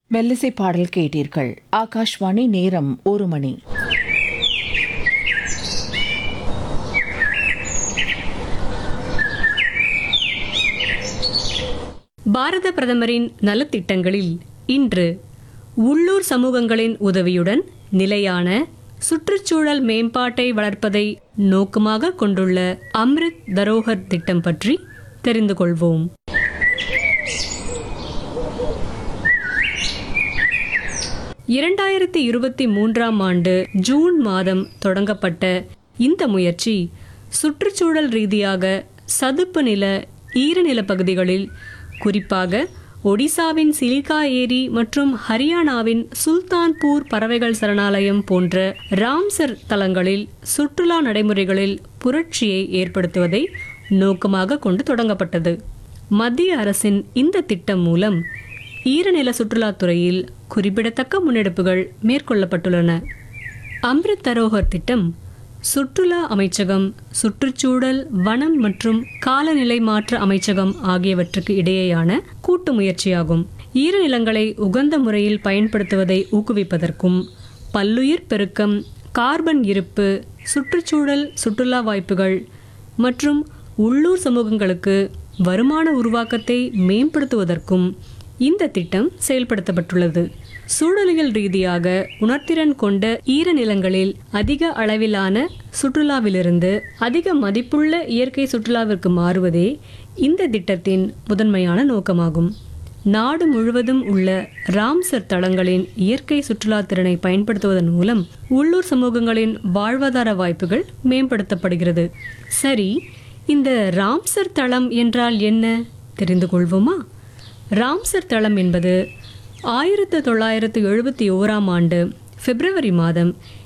மெல்லிசை பாடல் கேட்டீர்கள் ஆகாஷ்வாணி நேரம் ஒரு மணி பாரத பிரதமரின் நலத்திட்டங்களில் இன்று உள்ளூர் சமூகங்களின் உதவியுடன் நிலையான சுற்றுச்சூழல் மேம்பாட்டை வளர்ப்பதை நோக்கமாக கொண்டுள்ள அம்ரித் தரோகர் திட்டம் பற்றி தெரிந்து கொள்வோம் இரண்டாயிரத்தி இருபத்தி மூன்றாம் ஆண்டு ஜூன் மாதம் தொடங்கப்பட்ட இந்த முயற்சி சுற்றுச்சூழல் ரீதியாக சதுப்பு நில ஈரநில பகுதிகளில் குறிப்பாக ஒடிசாவின் சிலிகா ஏரி மற்றும் ஹரியானாவின் சுல்தான்பூர் பறவைகள் சரணாலயம் போன்ற ராம்சர் தலங்களில் சுற்றுலா நடைமுறைகளில் புரட்சியை ஏற்படுத்துவதை நோக்கமாக கொண்டு தொடங்கப்பட்டது மத்திய அரசின் இந்த திட்டம் மூலம் ஈரநில சுற்றுலாத்துறையில் குறிப்பிடத்தக்க முன்னெடுப்புகள் மேற்கொள்ளப்பட்டுள்ளன அம்ரித் தரோகர் திட்டம் சுற்றுலா அமைச்சகம் சுற்றுச்சூழல் வனம் மற்றும் காலநிலை மாற்ற அமைச்சகம் ஆகியவற்றுக்கு இடையேயான கூட்டு முயற்சியாகும் ஈரநிலங்களை உகந்த முறையில் பயன்படுத்துவதை ஊக்குவிப்பதற்கும் பல்லுயிர் பெருக்கம் கார்பன் இருப்பு சுற்றுச்சூழல் சுற்றுலா வாய்ப்புகள் மற்றும் உள்ளூர் சமூகங்களுக்கு வருமான உருவாக்கத்தை மேம்படுத்துவதற்கும் இந்த திட்டம் செயல்படுத்தப்பட்டுள்ளது சூழலியல் ரீதியாக உணர்திறன் கொண்ட ஈரநிலங்களில் அதிக அளவிலான சுற்றுலாவிலிருந்து அதிக மதிப்புள்ள இயற்கை சுற்றுலாவிற்கு மாறுவதே இந்த திட்டத்தின் முதன்மையான நோக்கமாகும் நாடு முழுவதும் உள்ள ராம்சர் தளங்களின் இயற்கை சுற்றுலா திறனை பயன்படுத்துவதன் மூலம் உள்ளூர் சமூகங்களின் வாழ்வாதார வாய்ப்புகள் மேம்படுத்தப்படுகிறது சரி இந்த ராம்சர் தளம் என்றால் என்ன தெரிந்து கொள்வோமா ராம்சர் தளம் என்பது ஆயிரத்து தொள்ளாயிரத்து எழுபத்தி ஓராம் ஆண்டு பிப்ரவரி மாதம்